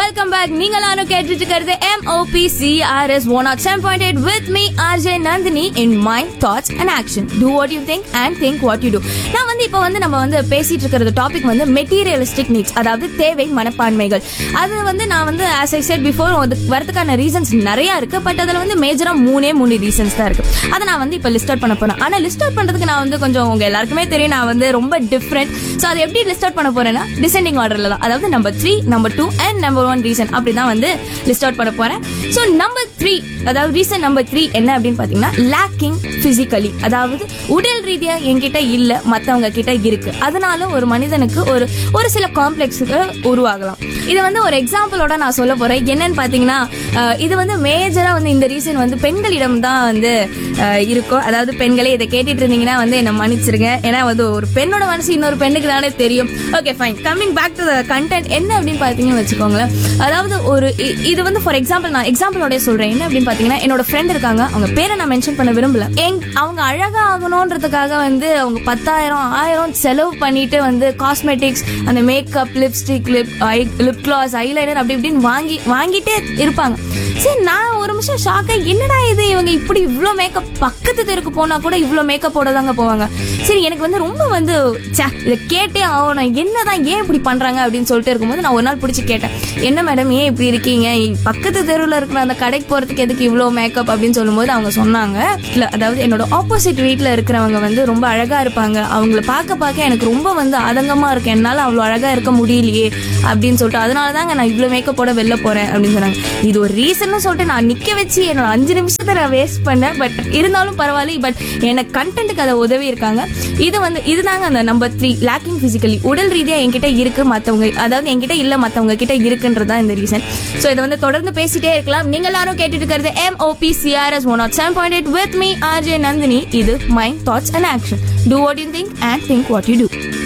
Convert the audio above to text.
welcome back நீங்க எல்லாரும் கேட்டுட்டு இருக்கிறது MOP CRS one ought seven point eight with me RJ Nandini in my thoughts and action do what you think and think what you do நான் வந்து இப்போ வந்து நம்ம வந்து பேசிட்டு இருக்கிறது டாபிக் வந்து மெட்டீரியலிஸ்டிக் நீட்ஸ் அதாவது தேவை மனப்பான்மைகள் அது வந்து நான் வந்து ஆஸ் ஐ செட் பிஃபோர் வரதுக்கான ரீசன்ஸ் நிறைய இருக்கு பட் அதில் வந்து மேஜரா மூணே மூணு ரீசன்ஸ் தான் இருக்கு அதை நான் வந்து இப்போ லிஸ்ட் அவுட் பண்ண போறேன் ஆனா லிஸ்ட் அவுட் பண்றதுக்கு நான் வந்து கொஞ்சம் உங்க எல்லாருக்குமே தெரியும் நான் வந்து ரொம்ப டிஃப்ரெண்ட் ஸோ அதை எப்படி லிஸ்ட் அவுட் பண்ண போறேன்னா டிசெண்டிங் ஆர்டர்ல தான் அதாவது number three number two and number one reason அப்படி தான் வந்து லிஸ்ட் அவுட் பண்ண போறேன் ஸோ நம்பர் த்ரீ அதாவது ரீசன் நம்பர் த்ரீ என்ன அப்படின்னு பாத்தீங்கன்னா லேக்கிங் பிசிக்கலி அதாவது உடல் ரீதியா என்கிட்ட இல்ல மத்தவங்க கிட்ட இருக்கு அதனால ஒரு மனிதனுக்கு ஒரு ஒரு சில காம்ப்ளெக்ஸுக்கு உருவாகலாம் இது வந்து ஒரு எக்ஸாம்பிளோட நான் சொல்ல போறேன் என்னன்னு பாத்தீங்கன்னா அஹ், இது வந்து மேஜரா வந்து இந்த ரீசன் வந்து பெண்களிடம் தான் வந்து அஹ், இருக்கும் அதாவது பெண்களே இதை கேட்டுட்டு இருந்தீங்கன்னா வந்து என்ன மன்னிச்சிருங்க ஏன்னா வந்து ஒரு பெண்ணோட மனசு இன்னொரு பெண்ணுக்கு தானே தெரியும் okay fine coming back to the content என்ன அப்படின்னு பாத்தீங்கன்னு வச்சுக்கோங்களேன் அதாவது ஒரு இ- இது வந்து ஃபார் எக்ஸாம்பிள் நான் எக்ஸாம்பிளோட சொல்றேன் என்ன அப்படின்னு பாத்தீங்கன்னா என்னோட ஃப்ரெண்ட் இருக்காங்க அவங்க பேரை நான் மென்ஷன் பண்ண விரும்பல எங் அவங்க அழகா ஆகணுன்றதுக்காக வந்து அவங்க பத்தாயிரம் ஆயிரம் செலவு பண்ணிட்டு வந்து காஸ்மெட்டிக்ஸ் அந்த makeup lipstick lip eye lip gloss eyeliner அப்படி இப்படின்னு வாங்கி வாங்கிட்டே இருப்பாங்க சரி நான் ஒரு நிமிஷம் ஷாக்கா என்னடா இது இவங்க இப்படி இவ்ளோ மேக்கப் பக்கத்து தெருக்கு போனா கூட இவ்ளோ மேக்கப்போட தாங்க போவாங்க சரி எனக்கு வந்து ரொம்ப வந்து ச்சே இதை கேட்டே ஆகணும் என்னதான் ஏன் இப்படி பண்றாங்க அப்படின்னு சொல்லிட்டு இருக்கும்போது நான் ஒரு நாள் பிடிச்சி கேட்டேன் என்ன மேடம் ஏன் இப்படி இருக்கீங்க பக்கத்து தெருவில் இருக்கிற அந்த கடைக்கு போறதுக்கு எதுக்கு இவ்ளோ மேக்கப் அப்படின்னு சொல்லும்போது அவங்க சொன்னாங்க இல்ல அதாவது என்னோட ஆப்போசிட் வீட்ல இருக்கிறவங்க வந்து ரொம்ப அழகா இருப்பாங்க அவங்கள பார்க்க பார்க்க எனக்கு ரொம்ப வந்து ஆதங்கமா இருக்கு என்னால அவ்வளோ அழகா இருக்க முடியலையே அப்படின்னு சொல்லிட்டு அதனால தாங்க நான் இவ்வளோ மேக்கப்போட வெளில போறேன் அப்படின்னு சொன்னாங்க இது ஒரு ரீசன் சொல்லிட்டு நான் நிக்க வச்சு என்னோட அஞ்சு நிமிஷத்தை நான் வேஸ்ட் பண்ணேன் பட் இருந்தாலும் பரவாயில்ல பட் எனக்கு கண்டென்ட்டுக்கு அதை உதவி இருக்காங்க இது வந்து இதுதாங்க அந்த நம்பர் த்ரீ லேக்கிங் பிசிக்கலி உடல் ரீதியா என்கிட்ட இருக்கு மத்தவங்க அதாவது என்கிட்ட இல்ல மத்தவங்க கிட்ட இருக்குன்றது தான் இந்த ரீசன் ஸோ இதை வந்து தொடர்ந்து பேசிட்டே இருக்கலாம் நீங்க எல்லாரும் கேட்டுட்டு இருக்கிறது M OP CRS one nought seven point eight with me RJ Nandini இது mind thoughts and action do what you think and think what you two